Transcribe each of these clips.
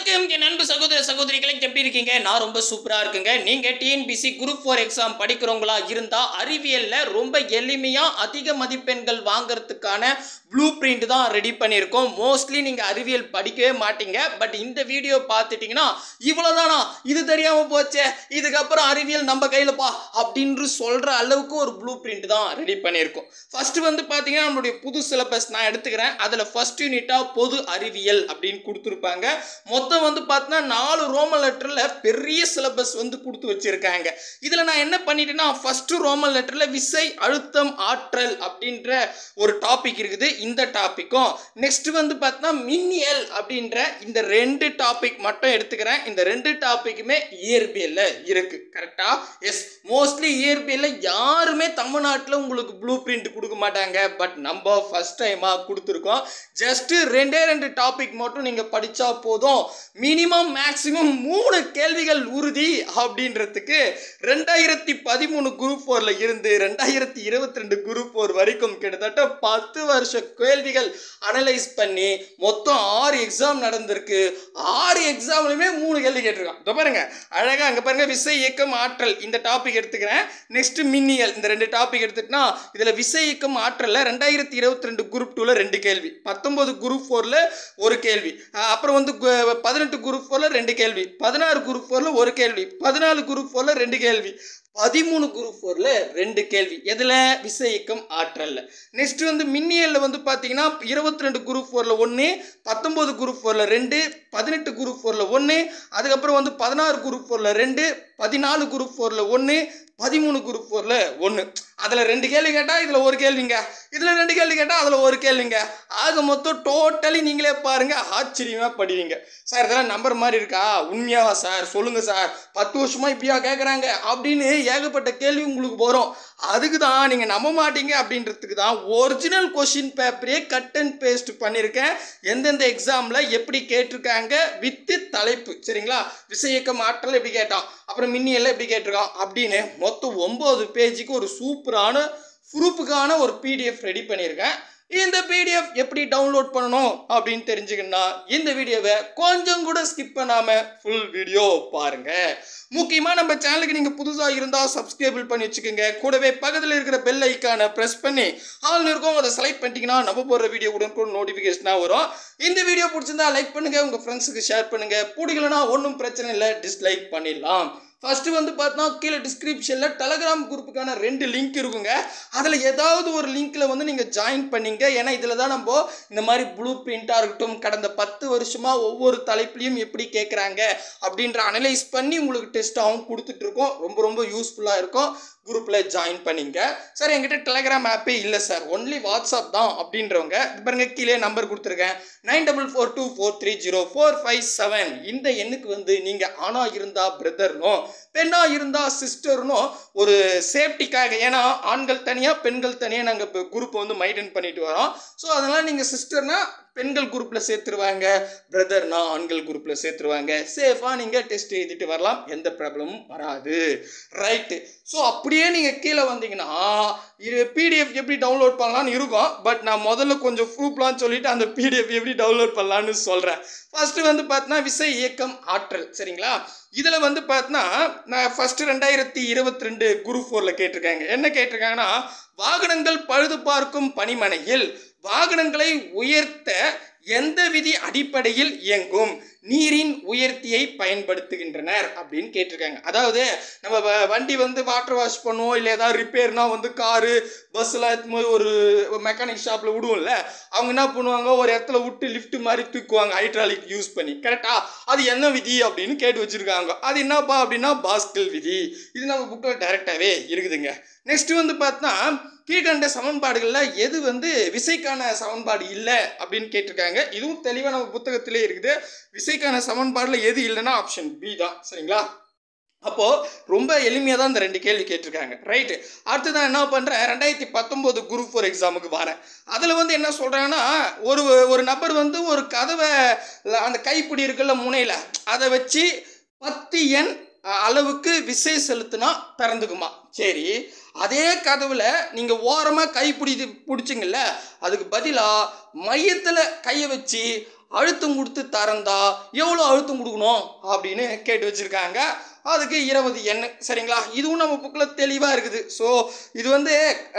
வணக்கம் என் அன்பு சகோதர சகோதரிகளை எப்படி இருக்கீங்க நான் ரொம்ப சூப்பராக இருக்குங்க நீங்கள் டிஎன்பிசி குரூப் ஃபோர் எக்ஸாம் படிக்கிறவங்களா இருந்தால் அறிவியலில் ரொம்ப எளிமையாக அதிக மதிப்பெண்கள் வாங்குறதுக்கான ப்ளூ பிரிண்ட் தான் ரெடி பண்ணியிருக்கோம் மோஸ்ட்லி நீங்கள் அறிவியல் படிக்கவே மாட்டீங்க பட் இந்த வீடியோ பார்த்துட்டிங்கன்னா இவ்வளோதானா இது தெரியாமல் போச்சே இதுக்கப்புறம் அறிவியல் நம்ம கையில் பா அப்படின்னு சொல்கிற அளவுக்கு ஒரு ப்ளூ பிரிண்ட் தான் ரெடி பண்ணியிருக்கோம் ஃபர்ஸ்ட் வந்து பார்த்தீங்கன்னா நம்மளுடைய புது சிலபஸ் நான் எடுத்துக்கிறேன் அதில் ஃபர்ஸ்ட் யூனிட்டாக பொது அறிவியல் அப்படின்னு கொடுத்துருப்பாங்க மொத்தம் வந்து பார்த்தீங்கன்னா நாலு ரோமன் லெட்டரில் பெரிய சிலபஸ் வந்து கொடுத்து வச்சுருக்காங்க இதில் நான் என்ன பண்ணிட்டேன்னா ஃபஸ்ட்டு ரோமன் லெட்டரில் விசை அழுத்தம் ஆற்றல் அப்படின்ற ஒரு டாபிக் இருக்குது இந்த டாப்பிக்கும் நெக்ஸ்ட் வந்து பார்த்தீங்கன்னா மின்னியல் அப்படின்ற இந்த ரெண்டு டாபிக் மட்டும் எடுத்துக்கிறேன் இந்த ரெண்டு டாப்பிக்குமே இயற்பியலில் இருக்குது கரெக்டாக எஸ் மோஸ்ட்லி இயற்பியலில் யாருமே தமிழ்நாட்டில் உங்களுக்கு ப்ளூ பிரிண்ட் கொடுக்க மாட்டாங்க பட் நம்ம ஃபஸ்ட் டைமாக கொடுத்துருக்கோம் ஜஸ்ட்டு ரெண்டே ரெண்டு டாபிக் மட்டும் நீங்கள் படித்தா போதும் மினிமம் மேக்ஸிமம் மூணு கேள்விகள் உறுதி அப்படின்றதுக்கு ரெண்டாயிரத்தி பதிமூணு குரூப் ஃபோரில் இருந்து ரெண்டாயிரத்தி இருபத்தி ரெண்டு குரூப் ஃபோர் வரைக்கும் கிட்டத்தட்ட பத்து வருஷ கேள்விகள் அனலைஸ் பண்ணி மொத்தம் ஆறு எக்ஸாம் நடந்திருக்கு ஆறு எக்ஸாம்லையுமே மூணு கேள்வி கேட்டிருக்கான் இதோ பாருங்க அழகாக அங்கே பாருங்க விசை இயக்கம் ஆற்றல் இந்த டாபிக் எடுத்துக்கிறேன் நெக்ஸ்ட் மின்னியல் இந்த ரெண்டு டாபிக் எடுத்துக்கிட்டா இதில் விசை இயக்கம் ஆற்றலில் ரெண்டாயிரத்தி இருபத்தி ரெண்டு குரூப் டூவில் ரெண்டு கேள்வி பத்தொம்போது குரூப் ஃபோரில் ஒரு கேள்வி அஹ் அப்புறம் வந்து கு- பதினெட்டு குரூப் ஃபோரில் ரெண்டு கேள்வி பதினாறு குரூப் ஃபோரில் ஒரு கேள்வி பதினாலு குரூப் ஃபோரில் ரெண்டு கேள்வி பதிமூணு குரூப் ஃபோரில் ரெண்டு கேள்வி எதில் விசை இயக்கம் ஆற்றலில் நெக்ஸ்ட் வந்து மின்னியலில் வந்து பார்த்தீங்கன்னா இருபத்தி ரெண்டு குரூப் ஃபோரில் ஒன்று பத்தொம்போது குரூப் ஃபோரில் ரெண்டு பதினெட்டு குரூப் ஃபோரில் ஒன்று அதுக்கப்புறம் வந்து பதினாறு குரூப் ஃபோரில் ரெண்டு பதினாலு குரூப் ஃபோரில் ஒன்று பதிமூணு குரூப் ஃபோரில் ஒன்று அதில் ரெண்டு கேள்வி கேட்டால் இதில் ஒரு கேள்விங்க இதில் ரெண்டு கேள்வி கேட்டால் அதில் ஒரு கேள்விங்க ஆக மொத்தம் டோட்டலி நீங்களே பாருங்கள் ஆச்சரியமாக படிவீங்க சார் இதெல்லாம் நம்பர் மாதிரி இருக்கா உண்மையாவா சார் சொல்லுங்கள் சார் பத்து வருஷமாக இப்படியா கேட்குறாங்க அப்படின்னு ஏகப்பட்ட கேள்வி உங்களுக்கு வரும் அதுக்கு தான் நீங்கள் நம்ப மாட்டீங்க அப்படின்றதுக்கு தான் ஒரிஜினல் கொஷின் பேப்பரே கட் அண்ட் பேஸ்ட் பண்ணியிருக்கேன் எந்தெந்த எக்ஸாமில் எப்படி கேட்டிருக்காங்க வித்து தலைப்பு சரிங்களா விசையக்கம் ஆற்றல் எப்படி கேட்டான் அப்புறம் மின்னியெல்லாம் எப்படி கேட்டிருக்கான் அப்படின்னு மொத்தம் ஒம்பது பேஜுக்கு ஒரு சூப்பரான ப்ரூஃபுக்கான ஒரு பிடிஎஃப் ரெடி பண்ணியிருக்கேன் இந்த பிடிஎஃப் எப்படி டவுன்லோட் பண்ணணும் அப்படின்னு தெரிஞ்சுக்கணும்னா இந்த வீடியோவை கொஞ்சம் கூட ஸ்கிப் பண்ணாமல் ஃபுல் வீடியோ பாருங்க முக்கியமாக நம்ம சேனலுக்கு நீங்கள் புதுசாக இருந்தால் சப்ஸ்கிரைபிள் பண்ணி வச்சுக்கோங்க கூடவே பக்கத்தில் இருக்கிற பெல் ஐக்கானை ப்ரெஸ் பண்ணி ஆள் இருக்கும் அதை செலக்ட் பண்ணிட்டீங்கன்னா நம்ம போடுற வீடியோ உடனுக்குடன் நோட்டிஃபிகேஷனாக வரும் இந்த வீடியோ பிடிச்சிருந்தா லைக் பண்ணுங்கள் உங்கள் ஃப்ரெண்ட்ஸுக்கு ஷேர் பண்ணுங்கள் பிடிக்கலனா ஒன்றும் பிரச்சனை இல்லை டிஸ்லைக் பண்ணிடலாம் ஃபர்ஸ்ட் வந்து பார்த்தா கீழே டிஸ்கிரிப்ஷனில் டெலகிராம் குரூப்புக்கான ரெண்டு லிங்க் இருக்குங்க அதில் ஏதாவது ஒரு லிங்க்கில் வந்து நீங்கள் ஜாயின் பண்ணிங்க ஏன்னா இதில் தான் நம்ம இந்த மாதிரி ப்ளூ பிரிண்ட்டாக இருக்கட்டும் கடந்த பத்து வருஷமாக ஒவ்வொரு தலைப்புலையும் எப்படி கேட்குறாங்க அப்படின்ற அனலைஸ் பண்ணி உங்களுக்கு டெஸ்ட்டாகவும் கொடுத்துட்ருக்கோம் ரொம்ப ரொம்ப யூஸ்ஃபுல்லாக இருக்கும் குரூப்பில் ஜாயின் பண்ணிங்க சார் என்கிட்ட டெலகிராம் ஆப்பே இல்லை சார் ஒன்லி வாட்ஸ்அப் தான் அப்படின்றவங்க இது பாருங்க கீழே நம்பர் கொடுத்துருக்கேன் nine double four two four three zero four five seven இந்த எண்ணுக்கு வந்து நீங்கள் ஆணாக இருந்தால் பிரதர்னும் பெண்ணாக இருந்தால் சிஸ்டர்னும் ஒரு சேஃப்டிக்காக ஏன்னா ஆண்கள் தனியாக பெண்கள் தனியாக நாங்கள் இப்போ குரூப்பை வந்து மைண்டைன் பண்ணிட்டு வரோம் ஸோ அதனால் நீங்கள் சிஸ்டர்னா பெண்கள் குரூப்பில் சேர்த்துருவாங்க பிரதர்னா ஆண்கள் குரூப்பில் சேர்த்துருவாங்க சேஃபாக நீங்கள் டெஸ்ட் எழுதிட்டு வரலாம் எந்த ப்ராப்ளமும் வராது ரைட்டு ஸோ அப்படியே நீங்கள் கீழே வந்தீங்கன்னா இது பிடிஎஃப் எப்படி டவுன்லோட் பண்ணலாம்னு இருக்கும் பட் நான் முதல்ல கொஞ்சம் ப்ரூஃப்லாம் சொல்லிட்டு அந்த பிடிஎஃப் எப்படி டவுன்லோட் பண்ணலான்னு சொல்கிறேன் ஃபர்ஸ்ட் வந்து பார்த்தீங்கன்னா விசை இயக்கம் ஆற்றல் சரிங்களா இதில் வந்து பார்த்தீங்கன்னா நான் ஃபஸ்ட்டு ரெண்டாயிரத்தி இருபத்தி ரெண்டு குரூப் ஃபோரில் கேட்டிருக்காங்க என்ன கேட்டிருக்காங்கன்னா வாகனங்கள் பழுது பார்க்கும் பணிமனையில் வாகனங்களை உயர்த்த எந்த விதி அடிப்படையில் இயங்கும் நீரின் உயர்த்தியை பயன்படுத்துகின்றனர் அப்படின்னு கேட்டிருக்காங்க அதாவது நம்ம வ- வண்டி வந்து வாட்டர் வாஷ் பண்ணுவோம் இல்லை ஏதாவது ரிப்பேர்னா வந்து காரு பஸ்ஸில் எடுத்தும்போது ஒரு மெக்கானிக் ஷாப்பில் விடுவோம்ல அவங்க என்ன பண்ணுவாங்க ஒரு இடத்துல விட்டு லிஃப்ட் மாதிரி தூக்குவாங்க ஹைட்ராலிக் யூஸ் பண்ணி கரெக்டா அது என்ன விதி அப்படின்னு கேட்டு வச்சிருக்காங்க அது என்னப்பா அப்படின்னா பாஸ்கல் விதி இது நம்ம புக்கில் டைரெக்டாகவே இருக்குதுங்க நெக்ஸ்ட் வந்து பார்த்தா கீழ்கண்ட சமன்பாடுகளில் எது வந்து விசைக்கான சமன்பாடு இல்லை அப்படின்னு கேட்டிருக்காங்க இதுவும் தெளிவாக நம்ம புத்தகத்திலே இருக்குது விசைக்கான சமன்பாடில் எது இல்லைன்னா ஆப்ஷன் பி தான் சரிங்களா அப்போது ரொம்ப எளிமையாக தான் இந்த ரெண்டு கேள்வி கேட்டிருக்காங்க ரைட்டு அடுத்து நான் என்ன பண்ணுறேன் ரெண்டாயிரத்தி பத்தொம்போது குரூப் ஃபோர் எக்ஸாமுக்கு வரேன் அதில் வந்து என்ன சொல்கிறாங்கன்னா ஒரு ஒரு நபர் வந்து ஒரு கதவை ல- அந்த கைப்பிடி இருக்குல்ல முனையில் அதை வச்சு பத்து எண் அ- அளவுக்கு விசை செலுத்தினா திறந்துக்குமா சரி அதே கதவுல நீங்கள் ஓரமாக கை பிடி பிடிச்சிங்கல்ல அதுக்கு பதிலாக மையத்தில் கையை வச்சு அழுத்தம் கொடுத்து தரந்தா எவ்வளோ அழுத்தம் கொடுக்கணும் அப்படின்னு கேட்டு வச்சுருக்காங்க அதுக்கு இருபது எண் சரிங்களா இதுவும் நம்ம புக்கில் தெளிவாக இருக்குது ஸோ இது வந்து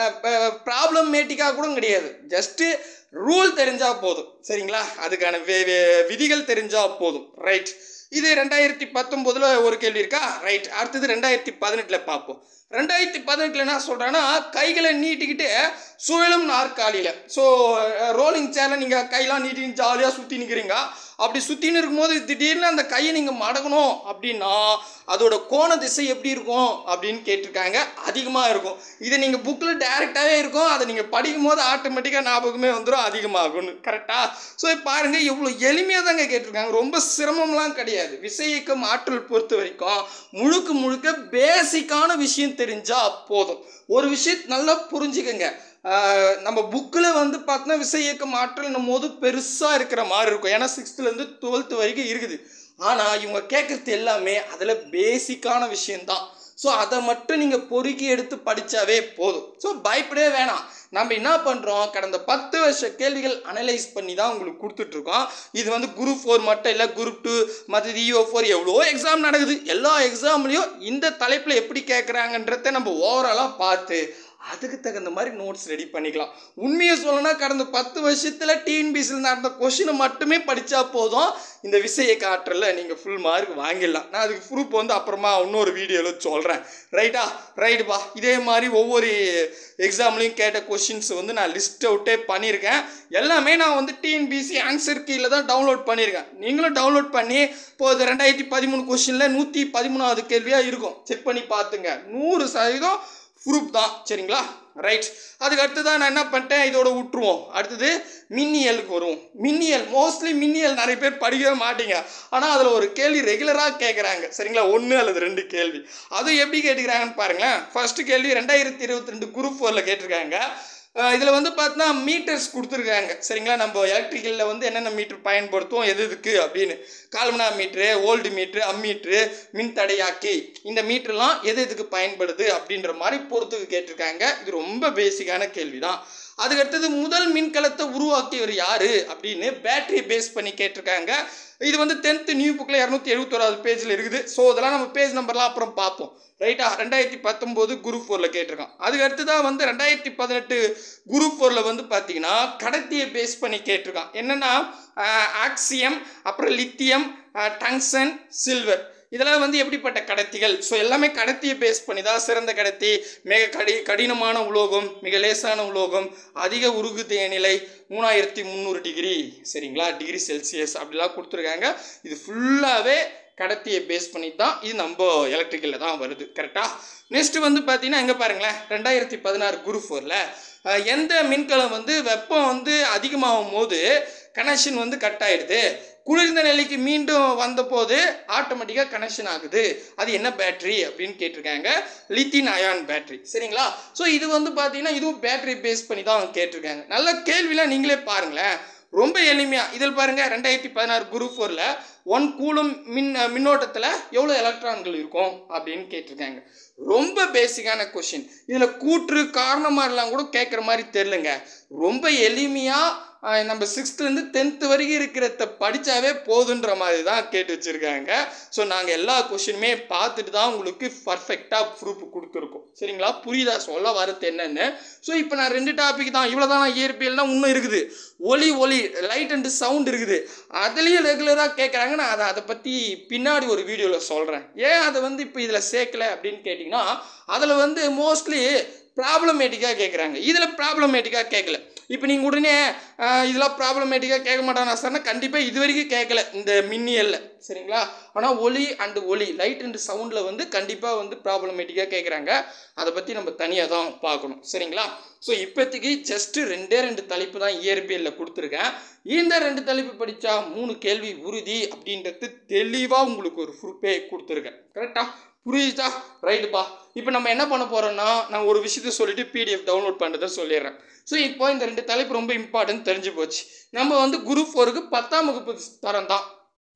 ப்ராப்ளமேட்டிக்காக கூட கிடையாது ஜஸ்ட்டு ரூல் தெரிஞ்சால் போதும் சரிங்களா அதுக்கான வே வே- விதிகள் தெரிஞ்சால் போதும் ரைட் இது ரெண்டாயிரத்தி பத்தொம்போதில் ஒரு கேள்வி இருக்கா ரைட் அடுத்தது ரெண்டாயிரத்தி பதினெட்டில் பார்ப்போம் ரெண்டாயிரத்தி பதினெட்டில் என்ன சொல்கிறேன்னா கைகளை நீட்டிக்கிட்டு சுழலும் நாற்காலியில் ஸோ ரோலிங் சேரில் நீங்கள் கையெல்லாம் நீட்டின்னு ஜாலியாக சுற்றி நிற்கிறீங்க அப்படி சுற்றின்னு இருக்கும்போது திடீர்னு அந்த கையை நீங்கள் மடக்கணும் அப்படின்னா அதோட கோண திசை எப்படி இருக்கும் அப்படின்னு கேட்டிருக்காங்க அதிகமாக இருக்கும் இது நீங்கள் புக்கில் டேரெக்டாகவே இருக்கும் அதை நீங்கள் படிக்கும் போது ஆட்டோமேட்டிக்காக ஞாபகமே வந்துடும் அதிகமாகும்னு கரெக்டாக ஸோ பாருங்கள் எவ்வளோ எளிமையாக தாங்க கேட்டிருக்காங்க ரொம்ப சிரமம்லாம் கிடையாது விசையியக்கம் ஆற்றல் பொறுத்த வரைக்கும் முழுக்க முழுக்க பேசிக்கான விஷயம் தெரிஞ்சால் போதும் ஒரு விஷயம் நல்லா புரிஞ்சுக்கங்க ஆஹ் நம்ம புக்கில் வந்து பார்த்தோன்னா விசை இயக்கம் ஆற்றல் போது பெருசாக இருக்கிற மாதிரி இருக்கும் ஏன்னா சிக்ஸ்த்துலேருந்து டுவெல்த்து வரைக்கும் இருக்குது ஆனால் இவங்க கேட்குறது எல்லாமே அதில் பேசிக்கான விஷயந்தான் ஸோ அதை மட்டும் நீங்கள் பொறுக்கி எடுத்து படித்தாவே போதும் ஸோ பயப்படவே வேணாம் நம்ம என்ன பண்ணுறோம் கடந்த பத்து வருஷ கேள்விகள் அனலைஸ் பண்ணி தான் உங்களுக்கு கொடுத்துட்ருக்கோம் இது வந்து குரூப் ஃபோர் மட்டும் இல்லை குரூப் டூ மற்ற இஓ ஃபோர் எவ்வளோ எக்ஸாம் நடக்குது எல்லா எக்ஸாம்லேயும் இந்த தலைப்பில் எப்படி கேட்குறாங்கன்றத நம்ம ஓவராலாக பார்த்து அதுக்கு தகுந்த மாதிரி நோட்ஸ் ரெடி பண்ணிக்கலாம் உண்மையை சொல்லணும்னா கடந்த பத்து வருஷத்தில் டிஎன்பிசியில் நடந்த கொஷினை மட்டுமே படித்தா போதும் இந்த விசையை காற்றல நீங்கள் ஃபுல் மார்க் வாங்கிடலாம் நான் அதுக்கு ப்ரூஃப் வந்து அப்புறமா இன்னொரு வீடியோவில் சொல்கிறேன் ரைட்டா ரைட்டுப்பா இதே மாதிரி ஒவ்வொரு எக்ஸாம்லேயும் கேட்ட கொஷின்ஸ் வந்து நான் லிஸ்ட் அவுட்டே பண்ணியிருக்கேன் எல்லாமே நான் வந்து டிஎன்பிசி ஆன்சர் கீழே தான் டவுன்லோட் பண்ணியிருக்கேன் நீங்களும் டவுன்லோட் பண்ணி இப்போ இது ரெண்டாயிரத்தி பதிமூணு கொஷினில் நூற்றி பதிமூணாவது கேள்வியாக இருக்கும் செக் பண்ணி பார்த்துங்க நூறு சதவீதம் ப்ரூஃப் தான் சரிங்களா ரைட் அதுக்கு அடுத்து தான் நான் என்ன பண்ணிட்டேன் இதோட விட்டுருவோம் அடுத்தது மின்னியலுக்கு வருவோம் மின்னியல் மோஸ்ட்லி மின்னியல் நிறைய பேர் படிக்கவே மாட்டீங்க ஆனால் அதில் ஒரு கேள்வி ரெகுலராக கேட்குறாங்க சரிங்களா ஒன்று அல்லது ரெண்டு கேள்வி அதுவும் எப்படி கேட்டுக்கிறாங்கன்னு பாருங்களேன் ஃபர்ஸ்ட் கேள்வி ரெண்டாயிரத்தி இருபத்தி ரெண்டு குரூப் ஃபோரில் கேட்டிருக்காங்க இதில் வந்து பார்த்தீங்கன்னா மீட்டர்ஸ் கொடுத்துருக்காங்க சரிங்களா நம்ம எலக்ட்ரிக்கலில் வந்து என்னென்ன மீட்டர் பயன்படுத்துவோம் எது எதுக்கு அப்படின்னு galvanometer voltmeter ammeter மின் தடையாக்கி இந்த மீட்டர்லாம் எது எதுக்கு பயன்படுது அப்படின்ற மாதிரி பொறுத்துக்கு கேட்டிருக்காங்க இது ரொம்ப பேசிக்கான கேள்வி தான் அதுக்கு அடுத்தது முதல் மின்கலத்தை உருவாக்கியவர் யாரு அப்படின்னு பேட்டரி பேஸ் பண்ணி கேட்டிருக்காங்க இது வந்து டென்த்து நியூ புக்கில் இரநூத்தி எழுபத்தோராவது பேஜில் இருக்குது ஸோ இதெல்லாம் நம்ம பேஜ் நம்பர்லாம் அப்புறம் பார்ப்போம் ரைட்டா ரெண்டாயிரத்தி பத்தொம்போது குரூப் ஃபோரில் கேட்டிருக்கான் அதுக்கு அடுத்ததாக வந்து ரெண்டாயிரத்தி பதினெட்டு குரூப் ஃபோரில் வந்து பார்த்தீங்கன்னா கடத்தியை பேஸ் பண்ணி கேட்டிருக்கான் என்னென்னா ஆக்சியம் அப்புறம் லித்தியம் டங்ஸன் சில்வர் இதெல்லாம் வந்து எப்படிப்பட்ட கடத்திகள் ஸோ எல்லாமே கடத்தியை பேஸ் பண்ணி தான் சிறந்த கடத்தி மிக கடி கடினமான உலோகம் மிக லேசான உலோகம் அதிக உருகுதே நிலை மூணாயிரத்தி முந்நூறு டிகிரி சரிங்களா டிகிரி செல்சியஸ் அப்படிலாம் கொடுத்துருக்காங்க இது ஃபுல்லாகவே கடத்தியை பேஸ் பண்ணி தான் இது நம்ம எலக்ட்ரிக்கலில் தான் வருது கரெக்டாக நெக்ஸ்ட் வந்து பார்த்தீங்கன்னா எங்கே பாருங்களேன் ரெண்டாயிரத்தி பதினாறு குரூப் ஃபோரில் எந்த மின்கலம் வந்து வெப்பம் வந்து அதிகமாகும் போது கனெக்ஷன் வந்து கட் ஆயிடுது குளிர்ந்த நிலைக்கு மீண்டும் வந்தபோது ஆட்டோமேட்டிக்காக கனெக்ஷன் ஆகுது அது என்ன பேட்டரி அப்படின்னு கேட்டிருக்காங்க லித்தின் அயான் பேட்டரி சரிங்களா ஸோ இது வந்து பார்த்தீங்கன்னா இதுவும் பேட்டரி பேஸ் பண்ணி தான் கேட்டிருக்காங்க நல்ல கேள்விலாம் நீங்களே பாருங்களேன் ரொம்ப எளிமையாக இதில் பாருங்கள் ரெண்டாயிரத்தி பதினாறு குரூப் ஃபோரில் ஒன் கூலும் மின் மின்னோட்டத்தில் எவ்வளோ எலக்ட்ரான்கள் இருக்கும் அப்படின்னு கேட்டிருக்காங்க ரொம்ப பேசிக்கான கொஷின் இதில் கூற்று காரணமாரெலாம் கூட கேட்குற மாதிரி தெரிலங்க ரொம்ப எளிமையாக ஆஹ் நம்ம சிக்ஸ்த்துலேருந்து டென்த்து வரைக்கும் இருக்கிறத படித்தாவே போதுன்ற மாதிரி தான் கேட்டு வச்சுருக்காங்க ஸோ நாங்கள் எல்லா கொஷினுமே பார்த்துட்டு தான் உங்களுக்கு பர்ஃபெக்டாக ப்ரூஃப் கொடுத்துருக்கோம் சரிங்களா புரியுதா சொல்ல வரது என்னன்னு ஸோ இப்போ நான் ரெண்டு டாபிக் தான் இவ்வளோ தான் இயற்பியல்னா இன்னும் இருக்குது ஒலி ஒலி லைட் அண்டு சவுண்ட் இருக்குது அதுலேயும் ரெகுலராக கேட்குறாங்க நான் அதை அதை பற்றி பின்னாடி ஒரு வீடியோவில் சொல்கிறேன் ஏன் அதை வந்து இப்போ இதில் சேர்க்கல அப்படின்னு கேட்டிங்கன்னா அதில் வந்து மோஸ்ட்லி ப்ராப்ளமேட்டிக்காக கேட்குறாங்க இதில் ப்ராப்ளமேட்டிக்காக கேட்கல இப்போ நீங்கள் உடனே ஆஹ், இதெல்லாம் ப்ராப்ளமேட்டிக்காக கேட்க மாட்டானா சார்னா கண்டிப்பாக இது வரைக்கும் கேட்கல இந்த மின்னியலில் சரிங்களா ஆனால் ஒலி அண்டு ஒலி லைட் அண்டு சவுண்டில் வந்து கண்டிப்பாக வந்து ப்ராப்ளமேட்டிக்காக கேட்குறாங்க அதை பற்றி நம்ம தனியாக தான் பார்க்கணும் சரிங்களா ஸோ இப்போதைக்கு ஜஸ்ட்டு ரெண்டே ரெண்டு தலைப்பு தான் இயற்பியலில் கொடுத்துருக்கேன் இந்த ரெண்டு தலைப்பு படித்தா மூணு கேள்வி உறுதி அப்படின்றது தெளிவாக உங்களுக்கு ஒரு ப்ரூஃபே கொடுத்துருக்கேன் கரெக்டாக புரியுதா ரைட்டுப்பா இப்போ நம்ம என்ன பண்ண போகிறோம்னா நான் ஒரு விஷயத்த சொல்லிட்டு பிடிஎஃப் டவுன்லோட் பண்ணுறதை சொல்லிடுறேன் ஸோ இப்போ இந்த ரெண்டு தலைப்பு ரொம்ப இம்பார்ட்டன்ட் தெரிஞ்சு போச்சு நம்ம வந்து குரூப் ஃபோருக்கு பத்தாம் வகுப்பு தரம் தான் அப்படி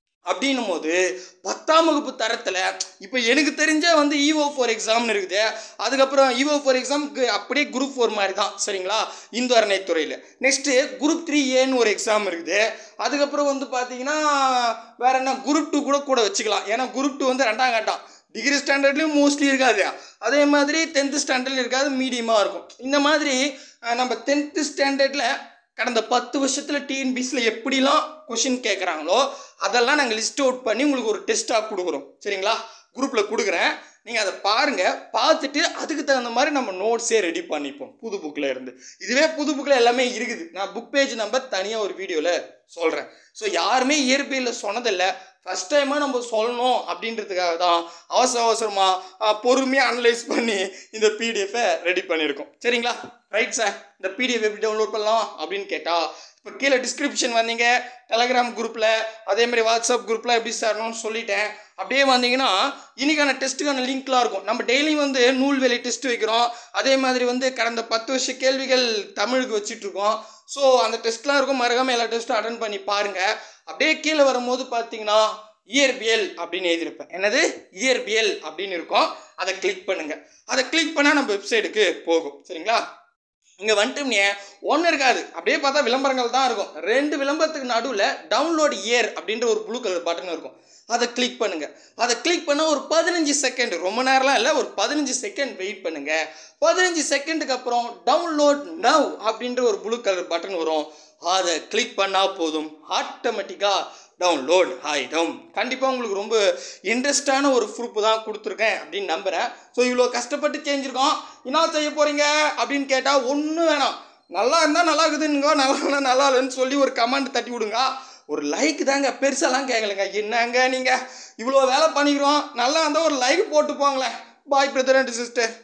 அப்படின்னும் போது பத்தாம் வகுப்பு தரத்தில் இப்போ எனக்கு தெரிஞ்ச வந்து இஓ ஃபோர் எக்ஸாம்னு இருக்குது அதுக்கப்புறம் இஓ ஃபோர் எக்ஸாம்க்கு அப்படியே குரூப் ஃபோர் மாதிரி தான் சரிங்களா இந்து அறநிலைத்துறையில் நெக்ஸ்ட்டு குரூப் த்ரீ ஏன்னு ஒரு எக்ஸாம் இருக்குது அதுக்கப்புறம் வந்து பார்த்தீங்கன்னா வேற என்ன குரூப் டூ கூட கூட வச்சுக்கலாம் ஏன்னா குரூப் டூ வந்து ரெண்டாம் கட்டம் டிகிரி ஸ்டாண்டர்ட்லேயும் மோஸ்ட்லி இருக்காது அதே மாதிரி டென்த்து ஸ்டாண்டர்ட்ல இருக்காது மீடியமாக இருக்கும் இந்த மாதிரி அஹ், நம்ம டென்த்து ஸ்டாண்டர்டில் கடந்த பத்து வருஷத்தில் டிஎன்பிசியில் எப்படிலாம் கொஷின் கேட்குறாங்களோ அதெல்லாம் நாங்கள் லிஸ்ட் அவுட் பண்ணி உங்களுக்கு ஒரு டெஸ்ட்டாக கொடுக்குறோம் சரிங்களா குரூப்பில் கொடுக்குறேன் நீங்கள் அதை பாருங்கள் பார்த்துட்டு அதுக்கு தகுந்த மாதிரி நம்ம நோட்ஸே ரெடி பண்ணிப்போம் புது புக்கில் இருந்து இதுவே புது புக்கில் எல்லாமே இருக்குது நான் புக் பேஜ் நம்பர் தனியாக ஒரு வீடியோவில் சொல்கிறேன் ஸோ யாருமே இயற்பியலில் சொன்னதில்லை ஃபஸ்ட் டைமாக நம்ம சொல்லணும் அப்படின்றதுக்காக தான் அவசர அவசரமாக பொறுமையாக அனலைஸ் பண்ணி இந்த பிடிஎஃபை ரெடி பண்ணியிருக்கோம் சரிங்களா ரைட் சார் இந்த பிடிஎஃப் எப்படி டவுன்லோட் பண்ணலாம் அப்படின்னு கேட்டால் இப்போ கீழே டிஸ்கிரிப்ஷன் வந்தீங்க டெலகிராம் குரூப்பில் அதே மாதிரி வாட்ஸ்அப் குரூப்பில் எப்படி சார்னு சொல்லிட்டேன் அப்படியே வந்தீங்கன்னா இன்னைக்கான டெஸ்ட்டுக்கான லிங்க்லாம் இருக்கும் நம்ம டெய்லியும் வந்து நூல்வேலை டெஸ்ட் வைக்கிறோம் அதே மாதிரி வந்து கடந்த பத்து வருஷ கேள்விகள் தமிழுக்கு வச்சிட்டு இருக்கோம் ஸோ அந்த டெஸ்ட்லாம் இருக்கும் மறக்காம எல்லா டெஸ்ட்டும் அட்டன் பண்ணி பாருங்க அப்படியே கீழே வரும்போது பார்த்தீங்கன்னா இயற்பியல் அப்படின்னு எழுதியிருப்பேன் என்னது இயற்பியல் அப்படின்னு இருக்கும் அதை கிளிக் பண்ணுங்க அதை கிளிக் பண்ணால் நம்ம வெப்சைட்டுக்கு போகும் சரிங்களா இங்கே வந்துட்டோம்னே ஒன்றும் இருக்காது அப்படியே பார்த்தா விளம்பரங்கள் தான் இருக்கும் ரெண்டு விளம்பரத்துக்கு நடுவில் டவுன்லோட் இயர் அப்படின்ற ஒரு ப்ளூ கலர் பட்டன் இருக்கும் அதை கிளிக் பண்ணுங்க அதை கிளிக் பண்ண ஒரு பதினஞ்சு செகண்ட் ரொம்ப நேரம்லாம் இல்லை ஒரு பதினஞ்சு செகண்ட் வெயிட் பண்ணுங்க பதினஞ்சு செகண்டுக்கு அப்புறம் டவுன்லோட் நவ் அப்படின்ற ஒரு ப்ளூ கலர் பட்டன் வரும் அதை கிளிக் பண்ணால் போதும் ஆட்டோமேட்டிக்காக டவுன்லோட் ஆகிடும் கண்டிப்பாக உங்களுக்கு ரொம்ப இன்ட்ரெஸ்டான ஒரு ப்ரூஃப் தான் கொடுத்துருக்கேன் அப்படின்னு நம்புகிறேன் ஸோ இவ்வளோ கஷ்டப்பட்டு செஞ்சுருக்கோம் என்ன செய்ய போகிறீங்க அப்படின்னு கேட்டால் ஒன்றும் வேணாம் நல்லா இருந்தால் நல்லா இருக்குதுங்க நல்லா இல்லைனா நல்லா இல்லைன்னு சொல்லி ஒரு கமெண்ட் தட்டி விடுங்க ஒரு லைக் தாங்க பெருசாலாம் கேட்கலங்க என்னங்க நீங்கள் இவ்வளோ வேலை பண்ணிக்கிறோம் நல்லா இருந்தால் ஒரு லைக் போட்டு போங்களேன் பாய் பிரதர் அண்ட் சிஸ்டர்